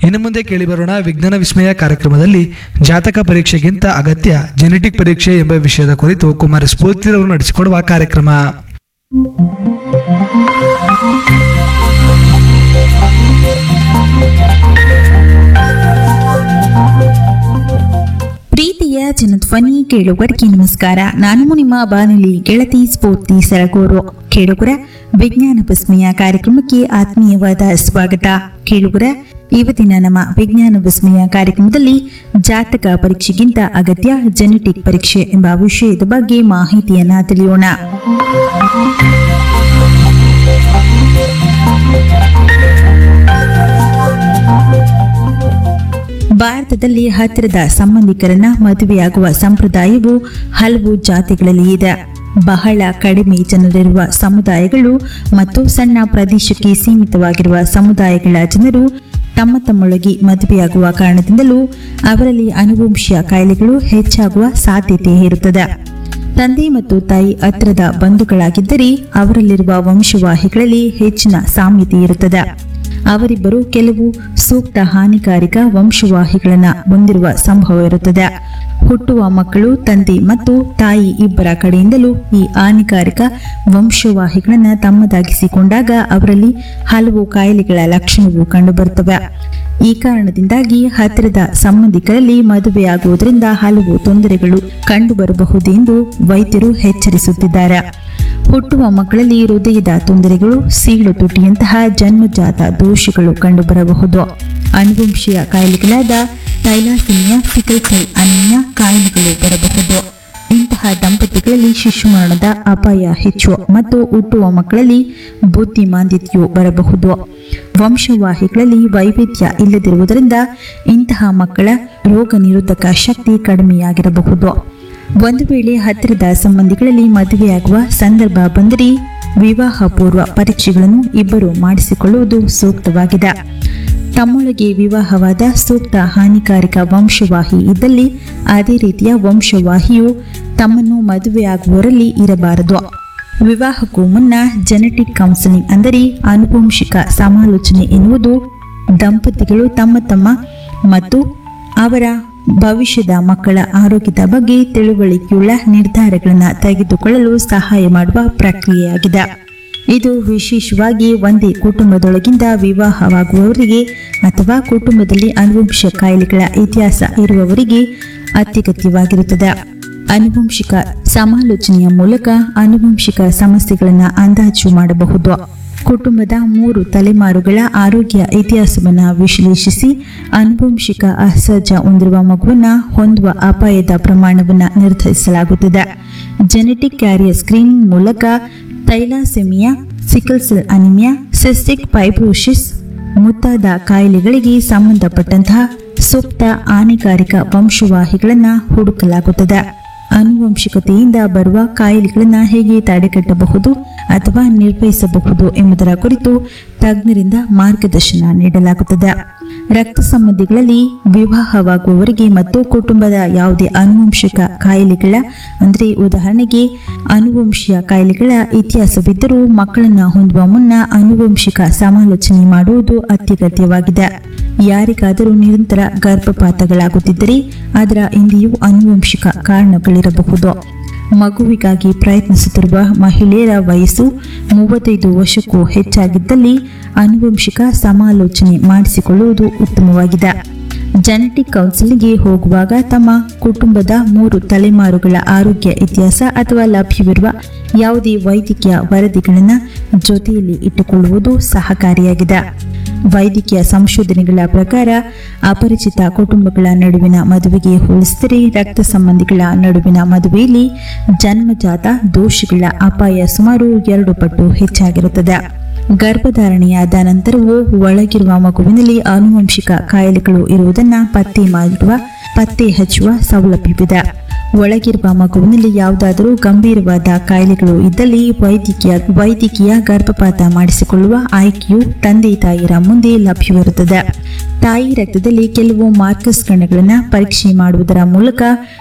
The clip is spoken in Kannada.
ಇನ್ನು ಮುಂದೆ ಕೇಳಿಬರೋಣ ವಿಜ್ಞಾನ ವಿಸ್ಮಯ ಕಾರ್ಯಕ್ರಮದಲ್ಲಿ ಜಾತಕ ಪರೀಕ್ಷೆಗಿಂತ ಅಗತ್ಯ ಜೆನೆಟಿಕ್ ಪರೀಕ್ಷೆ ಎಂಬ ವಿಷಯದ ಕುರಿತು ಕುಮಾರ ಸ್ಫೂರ್ತಿರವರು ನಡೆಸಿಕೊಡುವ ಕಾರ್ಯಕ್ರಮ ಪ್ರೀತಿಯ ಜನಧ್ವನಿ ಕೇಳುಗರಿಗೆ ನಮಸ್ಕಾರ ನಾನು ನಿಮ್ಮ ಬಾನುಲಿ ಗೆಳತಿ ಸ್ಫೂರ್ತಿ ಸರಗೂರು ಕೇಳುಗರ ವಿಜ್ಞಾನ ವಿಸ್ಮಯ ಕಾರ್ಯಕ್ರಮಕ್ಕೆ ಆತ್ಮೀಯವಾದ ಸ್ವಾಗತ ಕೇಳುಗರ ಇವತ್ತಿನ ನಮ್ಮ ವಿಜ್ಞಾನ ವಿಸ್ಮಯ ಕಾರ್ಯಕ್ರಮದಲ್ಲಿ ಜಾತಕ ಪರೀಕ್ಷೆಗಿಂತ ಅಗತ್ಯ ಜೆನೆಟಿಕ್ ಪರೀಕ್ಷೆ ಎಂಬ ವಿಷಯದ ಬಗ್ಗೆ ಮಾಹಿತಿಯನ್ನ ತಿಳಿಯೋಣ ಭಾರತದಲ್ಲಿ ಹತ್ತಿರದ ಸಂಬಂಧಿಕರನ್ನ ಮದುವೆಯಾಗುವ ಸಂಪ್ರದಾಯವು ಹಲವು ಜಾತಿಗಳಲ್ಲಿ ಇದೆ ಬಹಳ ಕಡಿಮೆ ಜನರಿರುವ ಸಮುದಾಯಗಳು ಮತ್ತು ಸಣ್ಣ ಪ್ರದೇಶಕ್ಕೆ ಸೀಮಿತವಾಗಿರುವ ಸಮುದಾಯಗಳ ಜನರು ತಮ್ಮ ತಮ್ಮೊಳಗೆ ಮದುವೆಯಾಗುವ ಕಾರಣದಿಂದಲೂ ಅವರಲ್ಲಿ ಅನುವಂಶೀಯ ಕಾಯಿಲೆಗಳು ಹೆಚ್ಚಾಗುವ ಸಾಧ್ಯತೆ ಇರುತ್ತದೆ ತಂದೆ ಮತ್ತು ತಾಯಿ ಹತ್ತಿರದ ಬಂಧುಗಳಾಗಿದ್ದರೆ ಅವರಲ್ಲಿರುವ ವಂಶವಾಹಿಗಳಲ್ಲಿ ಹೆಚ್ಚಿನ ಸಾಮ್ಯತೆ ಇರುತ್ತದೆ ಅವರಿಬ್ಬರು ಕೆಲವು ಸೂಕ್ತ ಹಾನಿಕಾರಕ ವಂಶವಾಹಿಗಳನ್ನು ಹೊಂದಿರುವ ಸಂಭವ ಇರುತ್ತದೆ ಹುಟ್ಟುವ ಮಕ್ಕಳು ತಂದೆ ಮತ್ತು ತಾಯಿ ಇಬ್ಬರ ಕಡೆಯಿಂದಲೂ ಈ ಹಾನಿಕಾರಕ ವಂಶವಾಹಿಗಳನ್ನು ತಮ್ಮದಾಗಿಸಿಕೊಂಡಾಗ ಅವರಲ್ಲಿ ಹಲವು ಕಾಯಿಲೆಗಳ ಲಕ್ಷಣವು ಕಂಡುಬರುತ್ತವೆ ಈ ಕಾರಣದಿಂದಾಗಿ ಹತ್ತಿರದ ಸಂಬಂಧಿಕರಲ್ಲಿ ಮದುವೆಯಾಗುವುದರಿಂದ ಹಲವು ತೊಂದರೆಗಳು ಕಂಡುಬರಬಹುದೆಂದು ವೈದ್ಯರು ಎಚ್ಚರಿಸುತ್ತಿದ್ದಾರೆ ಹುಟ್ಟುವ ಮಕ್ಕಳಲ್ಲಿ ಹೃದಯದ ತೊಂದರೆಗಳು ಸೀಳು ತುಟಿಯಂತಹ ಜನ್ಮಜಾತ ದೋಷಗಳು ಕಂಡುಬರಬಹುದು ಅನುವಂಶೀಯ ಕಾಯಿಲೆಗಳಾದ ತೈಲಾಸಿಮಿಯಾ ಸಿಕಲ್ ಸೆಲ್ ಅನಿಮಿಯಾ ಕಾಯಿಲೆಗಳು ಬರಬಹುದು ಇಂತಹ ದಂಪತಿಗಳಲ್ಲಿ ಶಿಶು ಮರಣದ ಅಪಾಯ ಹೆಚ್ಚು ಮತ್ತು ಹುಟ್ಟುವ ಮಕ್ಕಳಲ್ಲಿ ಬುದ್ಧಿಮಾಂದ್ಯತೆಯು ಬರಬಹುದು ವಂಶವಾಹಿಗಳಲ್ಲಿ ವೈವಿಧ್ಯ ಇಲ್ಲದಿರುವುದರಿಂದ ಇಂತಹ ಮಕ್ಕಳ ರೋಗ ನಿರೋಧಕ ಶಕ್ತಿ ಕಡಿಮೆಯಾಗಿರಬಹುದು ಒಂದು ವೇಳೆ ಹತ್ತಿರದ ಸಂಬಂಧಿಗಳಲ್ಲಿ ಮದುವೆಯಾಗುವ ಸಂದರ್ಭ ಬಂದರೆ ವಿವಾಹ ಪೂರ್ವ ಪರೀಕ್ಷೆಗಳನ್ನು ಇಬ್ಬರು ಮಾಡಿಸಿಕೊಳ್ಳುವುದು ಸೂಕ್ತವಾಗಿದೆ ತಮ್ಮೊಳಗೆ ವಿವಾಹವಾದ ಸೂಕ್ತ ಹಾನಿಕಾರಕ ವಂಶವಾಹಿ ಇದ್ದಲ್ಲಿ ಅದೇ ರೀತಿಯ ವಂಶವಾಹಿಯು ತಮ್ಮನ್ನು ಮದುವೆಯಾಗುವವರಲ್ಲಿ ಇರಬಾರದು ವಿವಾಹಕ್ಕೂ ಮುನ್ನ ಜೆನೆಟಿಕ್ ಕೌನ್ಸಿಲಿಂಗ್ ಅಂದರೆ ಆನುವಂಶಿಕ ಸಮಾಲೋಚನೆ ಎನ್ನುವುದು ದಂಪತಿಗಳು ತಮ್ಮ ತಮ್ಮ ಮತ್ತು ಅವರ ಭವಿಷ್ಯದ ಮಕ್ಕಳ ಆರೋಗ್ಯದ ಬಗ್ಗೆ ತಿಳುವಳಿಕೆಯುಳ್ಳ ನಿರ್ಧಾರಗಳನ್ನು ತೆಗೆದುಕೊಳ್ಳಲು ಸಹಾಯ ಮಾಡುವ ಪ್ರಕ್ರಿಯೆಯಾಗಿದೆ ಇದು ವಿಶೇಷವಾಗಿ ಒಂದೇ ಕುಟುಂಬದೊಳಗಿಂದ ವಿವಾಹವಾಗುವವರಿಗೆ ಅಥವಾ ಕುಟುಂಬದಲ್ಲಿ ಅನುವಂಶ ಕಾಯಿಲೆಗಳ ಇತಿಹಾಸ ಇರುವವರಿಗೆ ಅತ್ಯಗತ್ಯವಾಗಿರುತ್ತದೆ ಅನುವಂಶಿಕ ಸಮಾಲೋಚನೆಯ ಮೂಲಕ ಅನುವಂಶಿಕ ಸಮಸ್ಯೆಗಳನ್ನು ಅಂದಾಜು ಮಾಡಬಹುದು ಕುಟುಂಬದ ಮೂರು ತಲೆಮಾರುಗಳ ಆರೋಗ್ಯ ಇತಿಹಾಸವನ್ನು ವಿಶ್ಲೇಷಿಸಿ ಅನುವಂಶಿಕ ಅಸಹಜ ಹೊಂದಿರುವ ಮಗುವನ್ನು ಹೊಂದುವ ಅಪಾಯದ ಪ್ರಮಾಣವನ್ನು ನಿರ್ಧರಿಸಲಾಗುತ್ತದೆ ಜೆನೆಟಿಕ್ ಕ್ಯಾರಿಯರ್ ಸ್ಕ್ರೀನಿಂಗ್ ಮೂಲಕ thalassemia sickle cell anaemia cystic fibrosis ಮುಂತಾದ ಕಾಯಿಲೆಗಳಿಗೆ ಸಂಬಂಧಪಟ್ಟಂತಹ ಸೂಕ್ತ ಹಾನಿಕಾರಕ ವಂಶವಾಹಿಗಳನ್ನು ಹುಡುಕಲಾಗುತ್ತದೆ ಆನುವಂಶಿಕತೆಯಿಂದ ಬರುವ ಕಾಯಿಲೆಗಳನ್ನು ಹೇಗೆ ತಡೆಗಟ್ಟಬಹುದು ಅಥವಾ ನಿರ್ವಹಿಸಬಹುದು ಎಂಬುದರ ಕುರಿತು ತಜ್ಞರಿಂದ ಮಾರ್ಗದರ್ಶನ ನೀಡಲಾಗುತ್ತದೆ ರಕ್ತ ಸಂಬಂಧಿಗಳಲ್ಲಿ ವಿವಾಹವಾಗುವವರಿಗೆ ಮತ್ತು ಕುಟುಂಬದ ಯಾವುದೇ ಆನುವಂಶಿಕ ಕಾಯಿಲೆಗಳ ಅಂದರೆ ಉದಾಹರಣೆಗೆ ಆನುವಂಶೀಯ ಕಾಯಿಲೆಗಳ ಇತಿಹಾಸವಿದ್ದರೂ ಮಕ್ಕಳನ್ನು ಹೊಂದುವ ಮುನ್ನ ಆನುವಂಶಿಕ ಸಮಾಲೋಚನೆ ಮಾಡುವುದು ಅತ್ಯಗತ್ಯವಾಗಿದೆ ಯಾರಿಗಾದರೂ ನಿರಂತರ ಗರ್ಭಪಾತಗಳಾಗುತ್ತಿದ್ದರೆ ಅದರ ಹಿಂದೆಯೂ ಆನುವಂಶಿಕ ಕಾರಣಗಳಿರಬಹುದು ಮಗುವಿಗಾಗಿ ಪ್ರಯತ್ನಿಸುತ್ತಿರುವ ಮಹಿಳೆಯರ ವಯಸ್ಸು ಮೂವತ್ತೈದು ವರ್ಷಕ್ಕೂ ಹೆಚ್ಚಾಗಿದ್ದಲ್ಲಿ ಆನುವಂಶಿಕ ಸಮಾಲೋಚನೆ ಮಾಡಿಸಿಕೊಳ್ಳುವುದು ಉತ್ತಮವಾಗಿದೆ ಜೆನೆಟಿಕ್ ಕೌನ್ಸಿಲಿಂಗ್ಗೆ ಹೋಗುವಾಗ ತಮ್ಮ ಕುಟುಂಬದ ಮೂರು ತಲೆಮಾರುಗಳ ಆರೋಗ್ಯ ಇತಿಹಾಸ ಅಥವಾ ಲಭ್ಯವಿರುವ ಯಾವುದೇ ವೈದ್ಯಕೀಯ ವರದಿಗಳನ್ನು ಜೊತೆಯಲ್ಲಿ ಇಟ್ಟುಕೊಳ್ಳುವುದು ಸಹಕಾರಿಯಾಗಿದೆ ವೈದ್ಯಕೀಯ ಸಂಶೋಧನೆಗಳ ಪ್ರಕಾರ ಅಪರಿಚಿತ ಕುಟುಂಬಗಳ ನಡುವಿನ ಮದುವೆಗೆ ಹೋಲಿಸಿದರೆ ರಕ್ತ ಸಂಬಂಧಿಗಳ ನಡುವಿನ ಮದುವೆಯಲ್ಲಿ ಜನ್ಮಜಾತ ದೋಷಗಳ ಅಪಾಯ ಸುಮಾರು ಎರಡು ಪಟ್ಟು ಹೆಚ್ಚಾಗಿರುತ್ತದೆ ಗರ್ಭಧಾರಣೆಯಾದ ನಂತರವೂ ಒಳಗಿರುವ ಮಗುವಿನಲ್ಲಿ ಆನುವಂಶಿಕ ಕಾಯಿಲೆಗಳು ಇರುವುದನ್ನು ಪತ್ತೆ ಮಾಡುವ ಪತ್ತೆ ಹಚ್ಚುವ ಸೌಲಭ್ಯವಿದೆ ಒಳಗಿರುವ ಮಗುವಿನಲ್ಲಿ ಯಾವುದಾದರೂ ಗಂಭೀರವಾದ ಕಾಯಿಲೆಗಳು ಇದ್ದಲ್ಲಿ ವೈದ್ಯಕೀಯ ವೈದ್ಯಕೀಯ ಗರ್ಭಪಾತ ಮಾಡಿಸಿಕೊಳ್ಳುವ ಆಯ್ಕೆಯು ತಂದೆ ತಾಯಿಯರ ಮುಂದೆ ಲಭ್ಯವಿರುತ್ತದೆ ತಾಯಿ ರಕ್ತದಲ್ಲಿ ಕೆಲವು ಮಾರ್ಕಸ್ ಕಣಗಳನ್ನು ಪರೀಕ್ಷೆ ಮಾಡುವುದರ ಮೂಲಕ